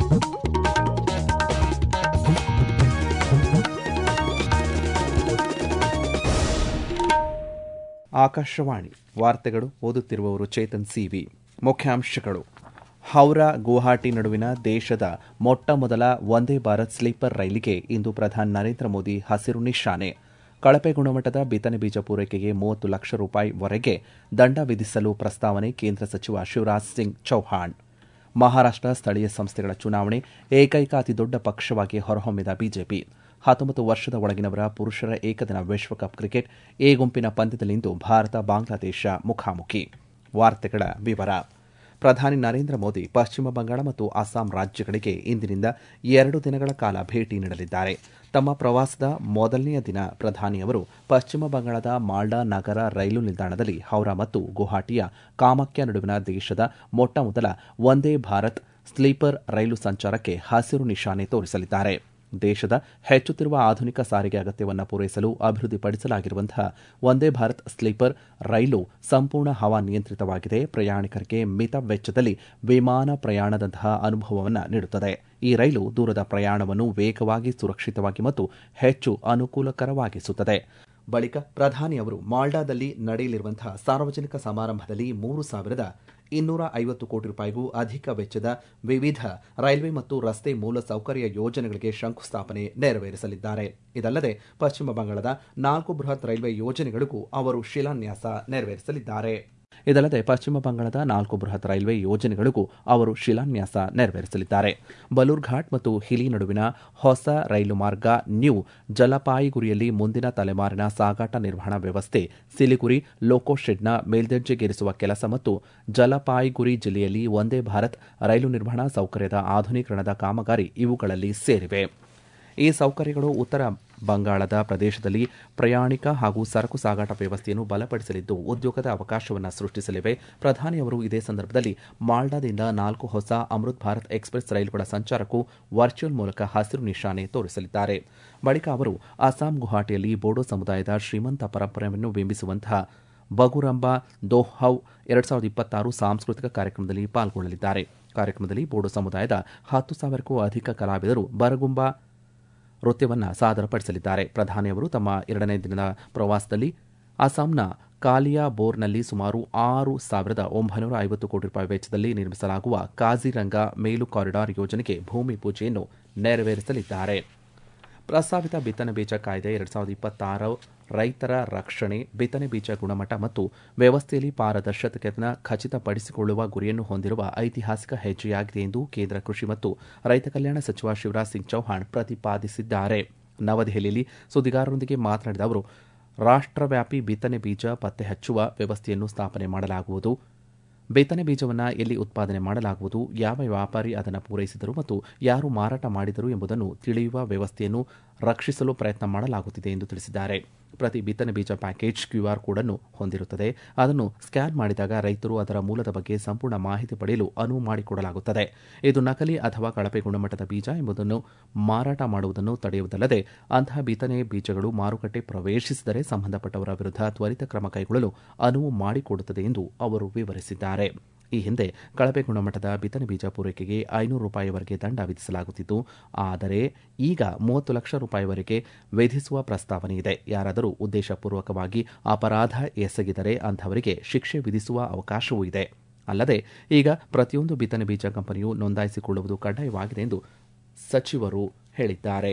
ಆಕಾಶವಾಣಿ ವಾರ್ತೆಗಳು ಓದುತ್ತಿರುವವರು ಚೇತನ್ ಸಿವಿ ಮುಖ್ಯಾಂಶಗಳು ಹೌರಾ ಗುವಾಹಟಿ ನಡುವಿನ ದೇಶದ ಮೊಟ್ಟ ಮೊದಲ ವಂದೇ ಭಾರತ್ ಸ್ಲೀಪರ್ ರೈಲಿಗೆ ಇಂದು ಪ್ರಧಾನಿ ನರೇಂದ್ರ ಮೋದಿ ಹಸಿರು ನಿಶಾನೆ ಕಳಪೆ ಗುಣಮಟ್ಟದ ಬಿತ್ತನೆ ಬೀಜ ಪೂರೈಕೆಗೆ ಮೂವತ್ತು ಲಕ್ಷ ರೂಪಾಯಿ ವರೆಗೆ ದಂಡ ವಿಧಿಸಲು ಪ್ರಸ್ತಾವನೆ ಕೇಂದ್ರ ಸಚಿವ ಶಿವರಾಜ್ ಸಿಂಗ್ ಚೌಹಾಣ್ ಮಹಾರಾಷ್ಟ ಸ್ಥಳೀಯ ಸಂಸ್ಥೆಗಳ ಚುನಾವಣೆ ಏಕೈಕ ಅತಿದೊಡ್ಡ ಪಕ್ಷವಾಗಿ ಹೊರಹೊಮ್ಮಿದ ಬಿಜೆಪಿ ಹತ್ತೊಂಬತ್ತು ವರ್ಷದ ಒಳಗಿನವರ ಪುರುಷರ ಏಕದಿನ ವಿಶ್ವಕಪ್ ಕ್ರಿಕೆಟ್ ಎ ಗುಂಪಿನ ಪಂದ್ಯದಲ್ಲಿಂದು ಭಾರತ ಬಾಂಗ್ಲಾದೇಶ ಮುಖಾಮುಖಿ ವಾರ್ತೆಗಳ ವಿವರ ಪ್ರಧಾನಿ ನರೇಂದ್ರ ಮೋದಿ ಪಶ್ಚಿಮ ಬಂಗಾಳ ಮತ್ತು ಅಸ್ಸಾಂ ರಾಜ್ಯಗಳಿಗೆ ಇಂದಿನಿಂದ ಎರಡು ದಿನಗಳ ಕಾಲ ಭೇಟಿ ನೀಡಲಿದ್ದಾರೆ ತಮ್ಮ ಪ್ರವಾಸದ ಮೊದಲನೆಯ ದಿನ ಪ್ರಧಾನಿಯವರು ಪಶ್ಚಿಮ ಬಂಗಾಳದ ಮಾಲ್ಡಾ ನಗರ ರೈಲು ನಿಲ್ದಾಣದಲ್ಲಿ ಹೌರಾ ಮತ್ತು ಗುವಾಹಟಿಯ ಕಾಮಾಖ್ಯ ನಡುವಿನ ದೇಶದ ಮೊಟ್ಟಮೊದಲ ವಂದೇ ಭಾರತ್ ಸ್ಲೀಪರ್ ರೈಲು ಸಂಚಾರಕ್ಕೆ ಹಸಿರು ನಿಶಾನೆ ತೋರಿಸಲಿದ್ದಾರೆ ದೇಶದ ಹೆಚ್ಚುತ್ತಿರುವ ಆಧುನಿಕ ಸಾರಿಗೆ ಅಗತ್ಯವನ್ನು ಪೂರೈಸಲು ಅಭಿವೃದ್ಧಿಪಡಿಸಲಾಗಿರುವಂತಹ ವಂದೇ ಭಾರತ್ ಸ್ಲೀಪರ್ ರೈಲು ಸಂಪೂರ್ಣ ಹವಾ ನಿಯಂತ್ರಿತವಾಗಿದೆ ಪ್ರಯಾಣಿಕರಿಗೆ ಮಿತ ವೆಚ್ಚದಲ್ಲಿ ವಿಮಾನ ಪ್ರಯಾಣದಂತಹ ಅನುಭವವನ್ನು ನೀಡುತ್ತದೆ ಈ ರೈಲು ದೂರದ ಪ್ರಯಾಣವನ್ನು ವೇಗವಾಗಿ ಸುರಕ್ಷಿತವಾಗಿ ಮತ್ತು ಹೆಚ್ಚು ಅನುಕೂಲಕರವಾಗಿಸುತ್ತದೆ ಬಳಿಕ ಪ್ರಧಾನಿಯವರು ಮಾಲ್ಡಾದಲ್ಲಿ ನಡೆಯಲಿರುವಂತಹ ಸಾರ್ವಜನಿಕ ಸಮಾರಂಭದಲ್ಲಿ ಮೂರು ಸಾವಿರದ ಇನ್ನೂರ ಐವತ್ತು ಕೋಟಿ ರೂಪಾಯಿಗೂ ಅಧಿಕ ವೆಚ್ಚದ ವಿವಿಧ ರೈಲ್ವೆ ಮತ್ತು ರಸ್ತೆ ಮೂಲಸೌಕರ್ಯ ಯೋಜನೆಗಳಿಗೆ ಶಂಕುಸ್ಥಾಪನೆ ನೆರವೇರಿಸಲಿದ್ದಾರೆ ಇದಲ್ಲದೆ ಪಶ್ಚಿಮ ಬಂಗಾಳದ ನಾಲ್ಕು ಬೃಹತ್ ರೈಲ್ವೆ ಯೋಜನೆಗಳಿಗೂ ಅವರು ಶಿಲಾನ್ಯಾಸ ನೆರವೇರಿಸಲಿದ್ದಾರೆ ಇದಲ್ಲದೆ ಪಶ್ಚಿಮ ಬಂಗಾಳದ ನಾಲ್ಕು ಬೃಹತ್ ರೈಲ್ವೆ ಯೋಜನೆಗಳಿಗೂ ಅವರು ಶಿಲಾನ್ಯಾಸ ನೆರವೇರಿಸಲಿದ್ದಾರೆ ಬಲೂರ್ಘಾಟ್ ಮತ್ತು ಹಿಲಿ ನಡುವಿನ ಹೊಸ ರೈಲು ಮಾರ್ಗ ನ್ಯೂ ಜಲಪಾಯಿಗುರಿಯಲ್ಲಿ ಮುಂದಿನ ತಲೆಮಾರಿನ ಸಾಗಾಟ ನಿರ್ವಹಣಾ ವ್ಯವಸ್ಥೆ ಸಿಲಿಗುರಿ ಲೋಕೋಶೆಡ್ನ ಮೇಲ್ದರ್ಜೆಗೇರಿಸುವ ಕೆಲಸ ಮತ್ತು ಜಲಪಾಯಿಗುರಿ ಜಿಲ್ಲೆಯಲ್ಲಿ ಒಂದೇ ಭಾರತ್ ರೈಲು ನಿರ್ವಹಣಾ ಸೌಕರ್ಯದ ಆಧುನೀಕರಣದ ಕಾಮಗಾರಿ ಇವುಗಳಲ್ಲಿ ಸೇರಿವೆ ಈ ಸೌಕರ್ಯಗಳು ಉತ್ತರ ಬಂಗಾಳದ ಪ್ರದೇಶದಲ್ಲಿ ಪ್ರಯಾಣಿಕ ಹಾಗೂ ಸರಕು ಸಾಗಾಟ ವ್ಯವಸ್ಥೆಯನ್ನು ಬಲಪಡಿಸಲಿದ್ದು ಉದ್ಯೋಗದ ಅವಕಾಶವನ್ನು ಸೃಷ್ಟಿಸಲಿವೆ ಪ್ರಧಾನಿಯವರು ಇದೇ ಸಂದರ್ಭದಲ್ಲಿ ಮಾಲ್ಡಾದಿಂದ ನಾಲ್ಕು ಹೊಸ ಅಮೃತ್ ಭಾರತ್ ಎಕ್ಸ್ಪ್ರೆಸ್ ರೈಲುಗಳ ಸಂಚಾರಕ್ಕೂ ವರ್ಚುವಲ್ ಮೂಲಕ ಹಸಿರು ನಿಶಾನೆ ತೋರಿಸಲಿದ್ದಾರೆ ಬಳಿಕ ಅವರು ಅಸ್ಸಾಂ ಗುವಾಹಟಿಯಲ್ಲಿ ಬೋಡೋ ಸಮುದಾಯದ ಶ್ರೀಮಂತ ಪರಂಪರೆಯನ್ನು ಬಿಂಬಿಸುವಂತಹ ಬಗುರಂಬ ದೋಹೌ ಎರಡ್ ಸಾವಿರದ ಇಪ್ಪತ್ತಾರು ಸಾಂಸ್ಕೃತಿಕ ಕಾರ್ಯಕ್ರಮದಲ್ಲಿ ಪಾಲ್ಗೊಳ್ಳಲಿದ್ದಾರೆ ಕಾರ್ಯಕ್ರಮದಲ್ಲಿ ಬೋಡೋ ಸಮುದಾಯದ ಹತ್ತು ಸಾವಿರಕ್ಕೂ ಅಧಿಕ ಕಲಾವಿದರು ಬರಗುಂಬ ನೃತ್ಯವನ್ನು ಸಾದರಪಡಿಸಲಿದ್ದಾರೆ ಪ್ರಧಾನಿಯವರು ತಮ್ಮ ಎರಡನೇ ದಿನದ ಪ್ರವಾಸದಲ್ಲಿ ಅಸ್ಸಾಂನ ಕಾಲಿಯಾ ಬೋರ್ನಲ್ಲಿ ಸುಮಾರು ಆರು ಸಾವಿರದ ಒಂಬೈನೂರ ಐವತ್ತು ಕೋಟಿ ರೂಪಾಯಿ ವೆಚ್ಚದಲ್ಲಿ ನಿರ್ಮಿಸಲಾಗುವ ಕಾಜಿರಂಗ ಮೇಲು ಕಾರಿಡಾರ್ ಯೋಜನೆಗೆ ಭೂಮಿ ಪೂಜೆಯನ್ನು ನೆರವೇರಿಸಲಿದ್ದಾರೆ ಪ್ರಸ್ತಾವಿತ ಬಿತ್ತನೆ ಬೀಜ ಕಾಯ್ದೆ ಎರಡ್ ಸಾವಿರದ ಇಪ್ಪತ್ತಾರು ರೈತರ ರಕ್ಷಣೆ ಬಿತ್ತನೆ ಬೀಜ ಗುಣಮಟ್ಟ ಮತ್ತು ವ್ಯವಸ್ಥೆಯಲ್ಲಿ ಪಾರದರ್ಶಕತೆಯನ್ನು ಖಚಿತಪಡಿಸಿಕೊಳ್ಳುವ ಗುರಿಯನ್ನು ಹೊಂದಿರುವ ಐತಿಹಾಸಿಕ ಹೆಜ್ಜೆಯಾಗಿದೆ ಎಂದು ಕೇಂದ್ರ ಕೃಷಿ ಮತ್ತು ರೈತ ಕಲ್ಯಾಣ ಸಚಿವ ಶಿವರಾಜ್ ಸಿಂಗ್ ಚೌಹಾಣ್ ಪ್ರತಿಪಾದಿಸಿದ್ದಾರೆ ನವದೆಹಲಿಯಲ್ಲಿ ಸುದ್ದಿಗಾರರೊಂದಿಗೆ ಮಾತನಾಡಿದ ಅವರು ರಾಷ್ಟ್ರವ್ಯಾಪಿ ಬಿತ್ತನೆ ಬೀಜ ಪತ್ತೆ ಹಚ್ಚುವ ವ್ಯವಸ್ಥೆಯನ್ನು ಸ್ಥಾಪನೆ ಮಾಡಲಾಗುವುದು ಬಿತ್ತನೆ ಬೀಜವನ್ನು ಎಲ್ಲಿ ಉತ್ಪಾದನೆ ಮಾಡಲಾಗುವುದು ಯಾವ ವ್ಯಾಪಾರಿ ಅದನ್ನು ಪೂರೈಸಿದರು ಮತ್ತು ಯಾರು ಮಾರಾಟ ಮಾಡಿದರು ಎಂಬುದನ್ನು ತಿಳಿಯುವ ವ್ಯವಸ್ಥೆಯನ್ನು ರಕ್ಷಿಸಲು ಪ್ರಯತ್ನ ಮಾಡಲಾಗುತ್ತಿದೆ ಎಂದು ತಿಳಿಸಿದ್ದಾರೆ ಪ್ರತಿ ಬಿತ್ತನೆ ಬೀಜ ಪ್ಯಾಕೇಜ್ ಕ್ಯೂಆರ್ ಕೋಡ್ ಅನ್ನು ಹೊಂದಿರುತ್ತದೆ ಅದನ್ನು ಸ್ಕ್ಯಾನ್ ಮಾಡಿದಾಗ ರೈತರು ಅದರ ಮೂಲದ ಬಗ್ಗೆ ಸಂಪೂರ್ಣ ಮಾಹಿತಿ ಪಡೆಯಲು ಅನುವು ಮಾಡಿಕೊಡಲಾಗುತ್ತದೆ ಇದು ನಕಲಿ ಅಥವಾ ಕಳಪೆ ಗುಣಮಟ್ಟದ ಬೀಜ ಎಂಬುದನ್ನು ಮಾರಾಟ ಮಾಡುವುದನ್ನು ತಡೆಯುವುದಲ್ಲದೆ ಅಂತಹ ಬಿತ್ತನೆ ಬೀಜಗಳು ಮಾರುಕಟ್ಟೆ ಪ್ರವೇಶಿಸಿದರೆ ಸಂಬಂಧಪಟ್ಟವರ ವಿರುದ್ಧ ತ್ವರಿತ ಕ್ರಮ ಕೈಗೊಳ್ಳಲು ಅನುವು ಮಾಡಿಕೊಡುತ್ತದೆ ಎಂದು ಅವರು ವಿವರಿಸಿದ್ದಾರೆ ಈ ಹಿಂದೆ ಕಳಪೆ ಗುಣಮಟ್ಟದ ಬಿತ್ತನೆ ಬೀಜ ಪೂರೈಕೆಗೆ ಐನೂರು ರೂಪಾಯಿವರೆಗೆ ದಂಡ ವಿಧಿಸಲಾಗುತ್ತಿತ್ತು ಆದರೆ ಈಗ ಮೂವತ್ತು ಲಕ್ಷ ರೂಪಾಯಿವರೆಗೆ ವಿಧಿಸುವ ಪ್ರಸ್ತಾವನೆ ಇದೆ ಯಾರಾದರೂ ಉದ್ದೇಶಪೂರ್ವಕವಾಗಿ ಅಪರಾಧ ಎಸಗಿದರೆ ಅಂಥವರಿಗೆ ಶಿಕ್ಷೆ ವಿಧಿಸುವ ಅವಕಾಶವೂ ಇದೆ ಅಲ್ಲದೆ ಈಗ ಪ್ರತಿಯೊಂದು ಬಿತ್ತನೆ ಬೀಜ ಕಂಪನಿಯು ನೋಂದಾಯಿಸಿಕೊಳ್ಳುವುದು ಕಡ್ಡಾಯವಾಗಿದೆ ಎಂದು ಸಚಿವರು ಹೇಳಿದ್ದಾರೆ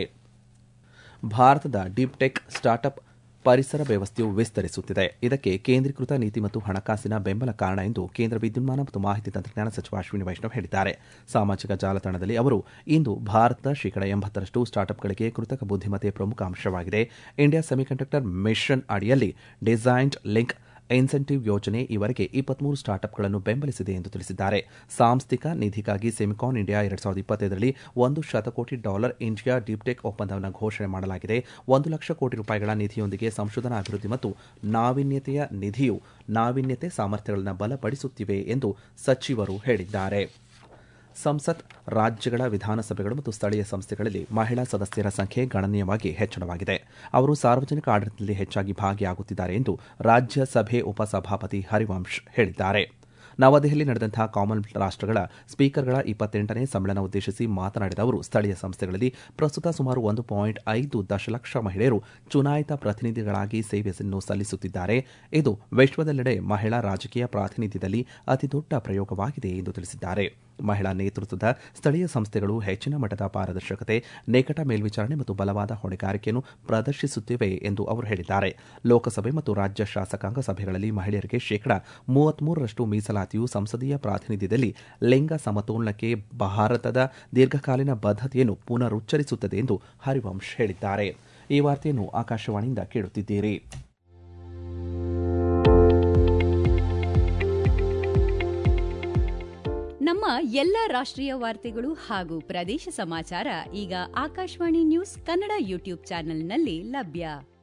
ಭಾರತದ ಡೀಪ್ ಟೆಕ್ ಸ್ಟಾರ್ಟ್ಅಪ್ ಪರಿಸರ ವ್ಯವಸ್ಥೆಯು ವಿಸ್ತರಿಸುತ್ತಿದೆ ಇದಕ್ಕೆ ಕೇಂದ್ರೀಕೃತ ನೀತಿ ಮತ್ತು ಹಣಕಾಸಿನ ಬೆಂಬಲ ಕಾರಣ ಎಂದು ಕೇಂದ್ರ ವಿದ್ಯುನ್ಮಾನ ಮತ್ತು ಮಾಹಿತಿ ತಂತ್ರಜ್ಞಾನ ಸಚಿವ ಅಶ್ವಿನಿ ವೈಷ್ಣವ್ ಹೇಳಿದ್ದಾರೆ ಸಾಮಾಜಿಕ ಜಾಲತಾಣದಲ್ಲಿ ಅವರು ಇಂದು ಭಾರತದ ಶೇಕಡ ಎಂಬತ್ತರಷ್ಟು ಸ್ಟಾರ್ಟ್ಅಪ್ಗಳಿಗೆ ಕೃತಕ ಬುದ್ಧಿಮತ್ತೆ ಪ್ರಮುಖ ಅಂಶವಾಗಿದೆ ಇಂಡಿಯಾ ಸೆಮಿಕಂಡಕ್ಟರ್ ಮಿಷನ್ ಅಡಿಯಲ್ಲಿ ಡಿಸೈನ್ಡ್ ಲಿಂಕ್ ಇನ್ಸೆಂಟಿವ್ ಯೋಜನೆ ಈವರೆಗೆ ಇಪ್ಪತ್ಮೂರು ಸ್ಟಾರ್ಟ್ಅಪ್ಗಳನ್ನು ಬೆಂಬಲಿಸಿದೆ ಎಂದು ತಿಳಿಸಿದ್ದಾರೆ ಸಾಂಸ್ಥಿಕ ನಿಧಿಗಾಗಿ ಸೆಮಿಕಾನ್ ಇಂಡಿಯಾ ಎರಡ್ ಸಾವಿರದ ಇಪ್ಪತ್ತೈದರಲ್ಲಿ ಒಂದು ಶತಕೋಟಿ ಡಾಲರ್ ಇಂಡಿಯಾ ಡೀಪ್ಟೆಕ್ ಒಪ್ಪಂದವನ್ನು ಘೋಷಣೆ ಮಾಡಲಾಗಿದೆ ಒಂದು ಲಕ್ಷ ಕೋಟಿ ರೂಪಾಯಿಗಳ ನಿಧಿಯೊಂದಿಗೆ ಸಂಶೋಧನಾ ಅಭಿವೃದ್ಧಿ ಮತ್ತು ನಾವೀನ್ಯತೆಯ ನಿಧಿಯು ನಾವೀನ್ಯತೆ ಸಾಮರ್ಥ್ಯಗಳನ್ನು ಬಲಪಡಿಸುತ್ತಿವೆ ಎಂದು ಸಚಿವರು ಹೇಳಿದ್ದಾರೆ ಸಂಸತ್ ರಾಜ್ಯಗಳ ವಿಧಾನಸಭೆಗಳು ಮತ್ತು ಸ್ಥಳೀಯ ಸಂಸ್ಥೆಗಳಲ್ಲಿ ಮಹಿಳಾ ಸದಸ್ಯರ ಸಂಖ್ಯೆ ಗಣನೀಯವಾಗಿ ಹೆಚ್ಚಳವಾಗಿದೆ ಅವರು ಸಾರ್ವಜನಿಕ ಆಡಳಿತದಲ್ಲಿ ಹೆಚ್ಚಾಗಿ ಭಾಗಿಯಾಗುತ್ತಿದ್ದಾರೆ ಎಂದು ರಾಜ್ಯಸಭೆ ಉಪಸಭಾಪತಿ ಹರಿವಂಶ್ ಹೇಳಿದ್ದಾರೆ ನವದೆಹಲಿ ನಡೆದಂತಹ ಕಾಮನ್ವೆಲ್ತ್ ರಾಷ್ಟಗಳ ಸ್ಪೀಕರ್ಗಳ ಇಪ್ಪತ್ತೆಂಟನೇ ಸಮ್ಮೇಳನ ಉದ್ದೇಶಿಸಿ ಮಾತನಾಡಿದ ಅವರು ಸ್ಥಳೀಯ ಸಂಸ್ಥೆಗಳಲ್ಲಿ ಪ್ರಸ್ತುತ ಸುಮಾರು ಒಂದು ಪಾಯಿಂಟ್ ಐದು ದಶಲಕ್ಷ ಮಹಿಳೆಯರು ಚುನಾಯಿತ ಪ್ರತಿನಿಧಿಗಳಾಗಿ ಸೇವೆಯನ್ನು ಸಲ್ಲಿಸುತ್ತಿದ್ದಾರೆ ಇದು ವಿಶ್ವದೆಲ್ಲೆಡೆ ಮಹಿಳಾ ರಾಜಕೀಯ ಪ್ರಾತಿನಿಧ್ಯದಲ್ಲಿ ಅತಿದೊಡ್ಡ ಪ್ರಯೋಗವಾಗಿದೆ ಎಂದು ತಿಳಿಸಿದ್ದಾರೆ ಮಹಿಳಾ ನೇತೃತ್ವದ ಸ್ಥಳೀಯ ಸಂಸ್ಥೆಗಳು ಹೆಚ್ಚಿನ ಮಟ್ಟದ ಪಾರದರ್ಶಕತೆ ನಿಕಟ ಮೇಲ್ವಿಚಾರಣೆ ಮತ್ತು ಬಲವಾದ ಹೊಣೆಗಾರಿಕೆಯನ್ನು ಪ್ರದರ್ಶಿಸುತ್ತಿವೆ ಎಂದು ಅವರು ಹೇಳಿದ್ದಾರೆ ಲೋಕಸಭೆ ಮತ್ತು ರಾಜ್ಯ ಶಾಸಕಾಂಗ ಸಭೆಗಳಲ್ಲಿ ಮಹಿಳೆಯರಿಗೆ ಶೇಕಡಾ ಮೂವತ್ಮೂರರಷ್ಟು ಮೀಸಲಾತಿಯು ಸಂಸದೀಯ ಪ್ರಾತಿನಿಧ್ಯದಲ್ಲಿ ಲಿಂಗ ಸಮತೋಲನಕ್ಕೆ ಭಾರತದ ದೀರ್ಘಕಾಲೀನ ಬದ್ಧತೆಯನ್ನು ಪುನರುಚ್ಚರಿಸುತ್ತದೆ ಎಂದು ಹರಿವಂಶ್ ಹೇಳಿದ್ದಾರೆ ಈ ವಾರ್ತೆಯನ್ನು ಆಕಾಶವಾಣಿಯಿಂದ ಕೇಳುತ್ತಿದ್ದೀರಿ ನಮ್ಮ ಎಲ್ಲ ರಾಷ್ಟ್ರೀಯ ವಾರ್ತೆಗಳು ಹಾಗೂ ಪ್ರದೇಶ ಸಮಾಚಾರ ಈಗ ಆಕಾಶವಾಣಿ ನ್ಯೂಸ್ ಕನ್ನಡ ಯೂಟ್ಯೂಬ್ ಚಾನೆಲ್ನಲ್ಲಿ ಲಭ್ಯ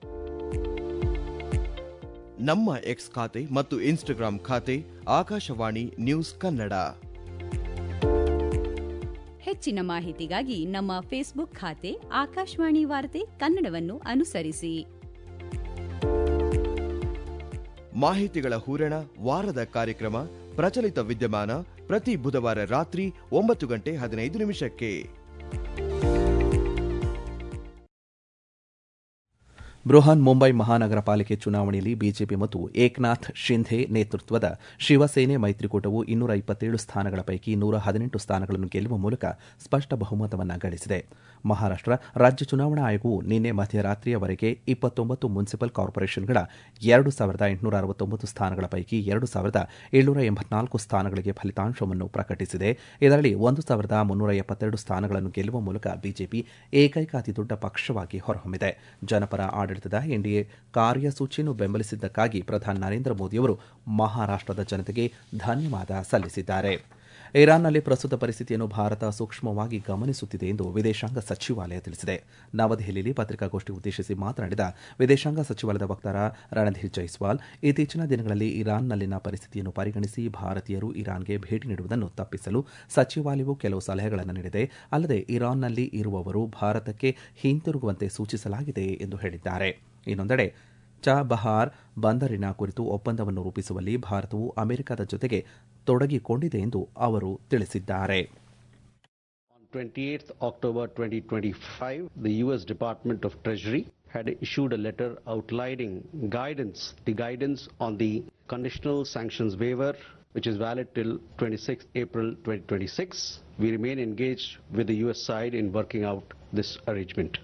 ನಮ್ಮ ಎಕ್ಸ್ ಖಾತೆ ಮತ್ತು ಇನ್ಸ್ಟಾಗ್ರಾಂ ಖಾತೆ ಆಕಾಶವಾಣಿ ನ್ಯೂಸ್ ಕನ್ನಡ ಹೆಚ್ಚಿನ ಮಾಹಿತಿಗಾಗಿ ನಮ್ಮ ಫೇಸ್ಬುಕ್ ಖಾತೆ ಆಕಾಶವಾಣಿ ವಾರ್ತೆ ಕನ್ನಡವನ್ನು ಅನುಸರಿಸಿ ಮಾಹಿತಿಗಳ ಹೂರಣ ವಾರದ ಕಾರ್ಯಕ್ರಮ ಪ್ರಚಲಿತ ವಿದ್ಯಮಾನ ಪ್ರತಿ ಬುಧವಾರ ರಾತ್ರಿ ಒಂಬತ್ತು ಗಂಟೆ ಹದಿನೈದು ನಿಮಿಷಕ್ಕೆ ಬೃಹನ್ ಮುಂಬೈ ಮಹಾನಗರ ಪಾಲಿಕೆ ಚುನಾವಣೆಯಲ್ಲಿ ಬಿಜೆಪಿ ಮತ್ತು ಏಕನಾಥ್ ಶಿಂಧೆ ನೇತೃತ್ವದ ಶಿವಸೇನೆ ಮೈತ್ರಿಕೂಟವು ಇನ್ನೂರ ಇಪ್ಪತ್ತೇಳು ಸ್ಥಾನಗಳ ಪೈಕಿ ನೂರ ಹದಿನೆಂಟು ಸ್ಥಾನಗಳನ್ನು ಗೆಲ್ಲುವ ಮೂಲಕ ಸ್ಪಷ್ಟ ಬಹುಮತವನ್ನು ಗಳಿಸಿದೆ ಮಹಾರಾಷ್ಟ್ರ ರಾಜ್ಯ ಚುನಾವಣಾ ಆಯೋಗವು ನಿನ್ನೆ ಮಧ್ಯರಾತ್ರಿಯವರೆಗೆ ಇಪ್ಪತ್ತೊಂಬತ್ತು ಮುನ್ಸಿಪಲ್ ಕಾರ್ಪೊರೇಷನ್ಗಳ ಎರಡು ಸಾವಿರದ ಎಂಟುನೂರ ಅರವತ್ತೊಂಬತ್ತು ಸ್ಥಾನಗಳ ಪೈಕಿ ಎರಡು ಸಾವಿರದ ಏಳ್ನೂರ ಎಂಬತ್ನಾಲ್ಕು ಸ್ಥಾನಗಳಿಗೆ ಫಲಿತಾಂಶವನ್ನು ಪ್ರಕಟಿಸಿದೆ ಇದರಲ್ಲಿ ಒಂದು ಸಾವಿರದ ಮುನ್ನೂರ ಎಪ್ಪತ್ತೆರಡು ಸ್ಥಾನಗಳನ್ನು ಗೆಲ್ಲುವ ಮೂಲಕ ಬಿಜೆಪಿ ಏಕೈಕ ಅತಿದೊಡ್ಡ ಪಕ್ಷವಾಗಿ ಹೊರಹೊಮ್ಮಿದೆ ಜನಪರ ಆಡಳಿತದ ಎನ್ಡಿಎ ಕಾರ್ಯಸೂಚಿಯನ್ನು ಬೆಂಬಲಿಸಿದ್ದಕ್ಕಾಗಿ ಪ್ರಧಾನಿ ನರೇಂದ್ರ ಮೋದಿಯವರು ಮಹಾರಾಷ್ಟದ ಜನತೆಗೆ ಧನ್ಯವಾದ ಸಲ್ಲಿಸಿದ್ದಾರೆ ಇರಾನ್ನಲ್ಲಿ ಪ್ರಸ್ತುತ ಪರಿಸ್ಥಿತಿಯನ್ನು ಭಾರತ ಸೂಕ್ಷ್ಮವಾಗಿ ಗಮನಿಸುತ್ತಿದೆ ಎಂದು ವಿದೇಶಾಂಗ ಸಚಿವಾಲಯ ತಿಳಿಸಿದೆ ನವದೆಹಲಿಯಲ್ಲಿ ಪತ್ರಿಕಾಗೋಷ್ಠಿ ಉದ್ದೇಶಿಸಿ ಮಾತನಾಡಿದ ವಿದೇಶಾಂಗ ಸಚಿವಾಲಯದ ವಕ್ತಾರ ರಣಧೀರ್ ಜೈಸ್ವಾಲ್ ಇತ್ತೀಚಿನ ದಿನಗಳಲ್ಲಿ ಇರಾನ್ನಲ್ಲಿನ ಪರಿಸ್ಥಿತಿಯನ್ನು ಪರಿಗಣಿಸಿ ಭಾರತೀಯರು ಇರಾನ್ಗೆ ಭೇಟಿ ನೀಡುವುದನ್ನು ತಪ್ಪಿಸಲು ಸಚಿವಾಲಯವು ಕೆಲವು ಸಲಹೆಗಳನ್ನು ನೀಡಿದೆ ಅಲ್ಲದೆ ಇರಾನ್ನಲ್ಲಿ ಇರುವವರು ಭಾರತಕ್ಕೆ ಹಿಂತಿರುಗುವಂತೆ ಸೂಚಿಸಲಾಗಿದೆ ಎಂದು ಹೇಳಿದ್ದಾರೆ ಇನ್ನೊಂದೆಡೆ ಚಾಬಹಾರ್ ಬಂದರಿನ ಕುರಿತು ಒಪ್ಪಂದವನ್ನು ರೂಪಿಸುವಲ್ಲಿ ಭಾರತವು ಅಮೆರಿಕದ ಜೊತೆಗೆ ತೊಡಗಿಕೊಂಡಿದೆ ಎಂದು ಅವರು ತಿಳಿಸಿದ್ದಾರೆ On 28th October 2025, the U.S. Department of Treasury had issued a letter outlining guidance, the guidance on the conditional sanctions waiver, which is valid till 26th April 2026. We remain engaged with the U.S. side in working out this arrangement.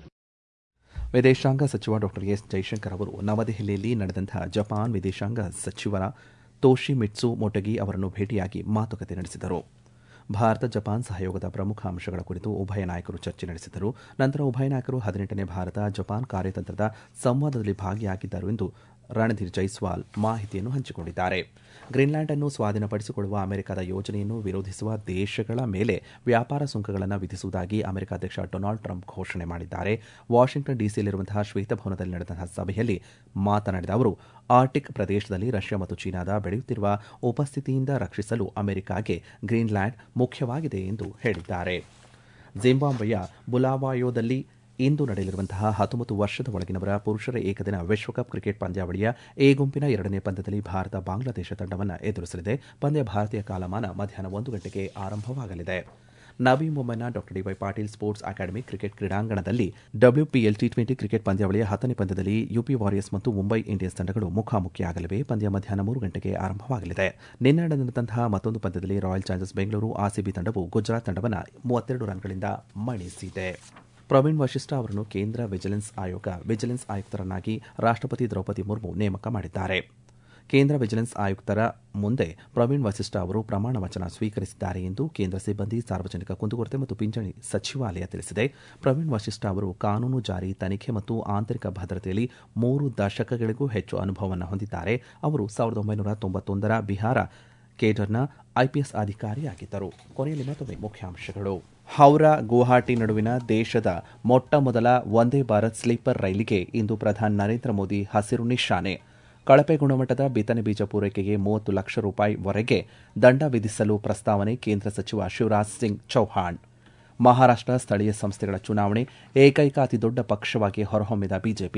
ವಿದೇಶಾಂಗ ಸಚಿವ ಡಾ S Jaishankar ಅವರು ನವದೆಹಲಿಯಲ್ಲಿ ನಡೆದಂತಹ Japan ವಿದೇಶಾಂಗ ಸಚಿವರ ತೋಶಿಮಿಟ್ಸು ಮೊಟಗಿ ಅವರನ್ನು ಭೇಟಿಯಾಗಿ ಮಾತುಕತೆ ನಡೆಸಿದರು ಭಾರತ ಜಪಾನ್ ಸಹಯೋಗದ ಪ್ರಮುಖ ಅಂಶಗಳ ಕುರಿತು ಉಭಯ ನಾಯಕರು ಚರ್ಚೆ ನಡೆಸಿದರು ನಂತರ ಉಭಯ ನಾಯಕರು ಹದಿನೆಂಟನೇ ಭಾರತ ಜಪಾನ್ ಕಾರ್ಯತಂತ್ರದ ಸಂವಾದದಲ್ಲಿ ಭಾಗಿಯಾಗಿದ್ದರು ಎಂದು ರಣಧೀರ್ ಜೈಸ್ವಾಲ್ ಮಾಹಿತಿಯನ್ನು ಹಂಚಿಕೊಂಡಿದ್ದಾರೆ ಗ್ರೀನ್ಲ್ಯಾಂಡ್ ಅನ್ನು ಸ್ವಾಧೀನಪಡಿಸಿಕೊಳ್ಳುವ ಅಮೆರಿಕದ ಯೋಜನೆಯನ್ನು ವಿರೋಧಿಸುವ ದೇಶಗಳ ಮೇಲೆ ವ್ಯಾಪಾರ ಸುಂಕಗಳನ್ನು ವಿಧಿಸುವುದಾಗಿ ಅಮೆರಿಕ ಅಧ್ಯಕ್ಷ ಡೊನಾಲ್ಡ್ ಟ್ರಂಪ್ ಘೋಷಣೆ ಮಾಡಿದ್ದಾರೆ ವಾಷಿಂಗ್ಟನ್ ಡಿಸಿಯಲ್ಲಿರುವಂತಹ ಶ್ವೇತಭವನದಲ್ಲಿ ನಡೆದಂತಹ ಸಭೆಯಲ್ಲಿ ಮಾತನಾಡಿದ ಅವರು ಆರ್ಟಿಕ್ ಪ್ರದೇಶದಲ್ಲಿ ರಷ್ಯಾ ಮತ್ತು ಚೀನಾದ ಬೆಳೆಯುತ್ತಿರುವ ಉಪಸ್ಥಿತಿಯಿಂದ ರಕ್ಷಿಸಲು ಅಮೆರಿಕಾಗೆ ಗ್ರೀನ್ಲ್ಯಾಂಡ್ ಮುಖ್ಯವಾಗಿದೆ ಎಂದು ಹೇಳಿದ್ದಾರೆ ಜಿಂಬಾಬ್ವೆಯ ಬುಲಾವಾಯೋದಲ್ಲಿ ಇಂದು ನಡೆಯಲಿರುವಂತಹ ಹತ್ತೊಂಬತ್ತು ವರ್ಷದ ಒಳಗಿನವರ ಪುರುಷರ ಏಕದಿನ ವಿಶ್ವಕಪ್ ಕ್ರಿಕೆಟ್ ಪಂದ್ಯಾವಳಿಯ ಎ ಗುಂಪಿನ ಎರಡನೇ ಪಂದ್ಯದಲ್ಲಿ ಭಾರತ ಬಾಂಗ್ಲಾದೇಶ ತಂಡವನ್ನು ಎದುರಿಸಲಿದೆ ಪಂದ್ಯ ಭಾರತೀಯ ಕಾಲಮಾನ ಮಧ್ಯಾಹ್ನ ಒಂದು ಗಂಟೆಗೆ ಆರಂಭವಾಗಲಿದೆ ನವಿ ಮುಂಬೈನ ಡಾ D Y Patil sports academy cricket ಕ್ರೀಡಾಂಗಣದಲ್ಲಿ ಡಬ್ಲ್ಯೂಪಿಎಲ್ ಟಿ ಟ್ವೆಂಟಿ ಕ್ರಿಕೆಟ್ ಪಂದ್ಯಾವಳಿಯ ಹತ್ತನೇ ಪಂದ್ಯದಲ್ಲಿ ಯುಪಿ ವಾರಿಯರ್ಸ್ ಮತ್ತು ಮುಂಬೈ ಇಂಡಿಯನ್ಸ್ ತಂಡಗಳು ಮುಖಾಮುಖಿಯಾಗಲಿವೆ ಪಂದ್ಯ ಮಧ್ಯಾಹ್ನ ಮೂರು ಗಂಟೆಗೆ ಆರಂಭವಾಗಲಿದೆ ನಿನ್ನೆ ನಡೆದಂತಹ ಮತ್ತೊಂದು ಪಂದ್ಯದಲ್ಲಿ ರಾಯಲ್ ಚಾಲೆಂಜರ್ಸ್ ಬೆಂಗಳೂರು ಆರ್ಸಿಬಿ ತಂಡವು ಗುಜರಾತ್ ತಂಡವನ್ನು ಮೂವತ್ತೆರಡು ರನ್ಗಳಿಂದ ಮಣಿಸಿದೆ ಪ್ರವೀಣ್ ವಶಿಷ್ಠ ಅವರನ್ನು ಕೇಂದ್ರ ವಿಜಿಲೆನ್ಸ್ ಆಯೋಗ ವಿಜಿಲೆನ್ಸ್ ಆಯುಕ್ತರನ್ನಾಗಿ ರಾಷ್ಟ್ರಪತಿ ದ್ರೌಪದಿ ಮುರ್ಮು ನೇಮಕ ಮಾಡಿದ್ದಾರೆ ಕೇಂದ್ರ ವಿಜಿಲೆನ್ಸ್ ಆಯುಕ್ತರ ಮುಂದೆ ಪ್ರವೀಣ್ ವಸಿಷ್ಠ ಅವರು ಪ್ರಮಾಣ ವಚನ ಸ್ವೀಕರಿಸಿದ್ದಾರೆ ಎಂದು ಕೇಂದ್ರ ಸಿಬ್ಬಂದಿ ಸಾರ್ವಜನಿಕ ಕುಂದುಕೊರತೆ ಮತ್ತು ಪಿಂಚಣಿ ಸಚಿವಾಲಯ ತಿಳಿಸಿದೆ ಪ್ರವೀಣ್ ವಸಿಷ್ಠ ಅವರು ಕಾನೂನು ಜಾರಿ ತನಿಖೆ ಮತ್ತು ಆಂತರಿಕ ಭದ್ರತೆಯಲ್ಲಿ ಮೂರು ದಶಕಗಳಿಗೂ ಹೆಚ್ಚು ಅನುಭವವನ್ನು ಹೊಂದಿದ್ದಾರೆ ಅವರು ಸಾವಿರದ ಒಂಬೈನೂರ ತೊಂಬತ್ತೊಂದರ ಬಿಹಾರ ಕೇಡರ್ನ ಐಪಿಎಸ್ ಅಧಿಕಾರಿಯಾಗಿದ್ದರು ಕೊನೆಯಲ್ಲಿ ಮತ್ತೊಮ್ಮೆ ಮುಖ್ಯಾಂಶಗಳು ಹೌರಾ ಗುವಾಹಟಿ ನಡುವಿನ ದೇಶದ ಮೊಟ್ಟ ಮೊದಲ ವಂದೇ ಭಾರತ್ ಸ್ಲೀಪರ್ ರೈಲಿಗೆ ಇಂದು ಪ್ರಧಾನಿ ನರೇಂದ್ರ ಮೋದಿ ಹಸಿರು ನಿಶಾನೆ ಕಳಪೆ ಗುಣಮಟ್ಟದ ಬಿತ್ತನೆ ಬೀಜ ಪೂರೈಕೆಗೆ ಮೂವತ್ತು ಲಕ್ಷ ರೂಪಾಯಿವರೆಗೆ ದಂಡ ವಿಧಿಸಲು ಪ್ರಸ್ತಾವನೆ ಕೇಂದ್ರ ಸಚಿವ ಶಿವರಾಜ್ ಸಿಂಗ್ ಚೌಹಾಣ್ ಮಹಾರಾಷ್ಟ್ರ ಸ್ಥಳೀಯ ಸಂಸ್ಥೆಗಳ ಚುನಾವಣೆ ಏಕೈಕ ಅತಿದೊಡ್ಡ ಪಕ್ಷವಾಗಿ ಹೊರಹೊಮ್ಮಿದ ಬಿಜೆಪಿ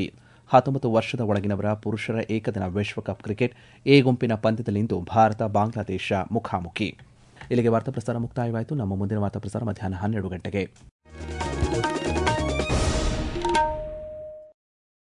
ಹತ್ತೊಂಬತ್ತು ವರ್ಷದ ಒಳಗಿನವರ ಪುರುಷರ ಏಕದಿನ ವಿಶ್ವಕಪ್ ಕ್ರಿಕೆಟ್ ಎ ಗುಂಪಿನ ಪಂದ್ಯದಲ್ಲಿಂದು ಭಾರತ ಬಾಂಗ್ಲಾದೇಶ ಮುಖಾಮುಖಿ ಇಲ್ಲಿಗೆ ವಾರ್ತಾ ಪ್ರಸಾರ ಮುಕ್ತಾಯವಾಯಿತು ನಮ್ಮ ಮುಂದಿನ ವಾರ್ತಾ ಪ್ರಸಾರ ಮಧ್ಯಾಹ್ನ ಹನ್ನೆರಡು ಗಂಟೆಗೆ